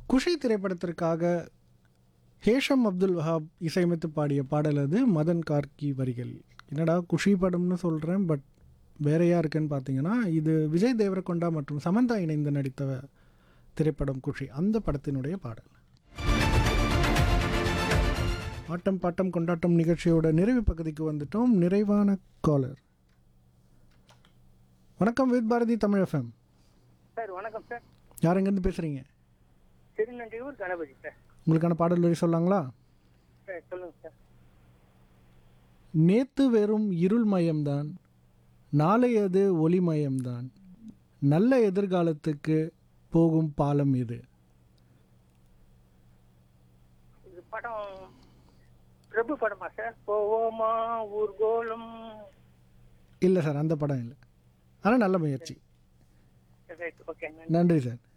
குஷி திரைப்படத்திற்காக ஹேஷம் அப்துல் வஹாப் இசையமைத்து பாடிய பாடல் அது மதன் கார்கி வரிகள் என்னடா குஷி படம்னு சொல்கிறேன் பட் வேறையா இருக்குன்னு பார்த்தீங்கன்னா இது விஜய் தேவரகொண்டா மற்றும் சமந்தா இணைந்து நடித்த திரைப்படம் குஷி அந்த படத்தினுடைய பாடல் ஆட்டம் பாட்டம் கொண்டாட்டம் நிகழ்ச்சியோட நிறைவு பகுதிக்கு வந்துட்டோம் நிறைவான காலர் வணக்கம் with Bharati Tamil FM sir வணக்கம் சார் யார் எங்கேருந்து பேசுகிறீங்க திருநன்றியூர் கணபதி சார் உங்களுக்கான பாடல் வரி சொல்லாங்களா சார் சொல்லுங்க சார் நேத்து வெறும் இருள் மயம்தான் நாளை அது ஒளிமயம்தான் நல்ல எதிர்காலத்துக்கு போகும் பாலம் இது இது படம் பிரபு படமா சார் போவோமா ஊர்கோலம் இல்லை சார் அந்த படம் இல்லை ஆனால் நல்ல முயற்சி ரைட் ஓகே நன்றி சார்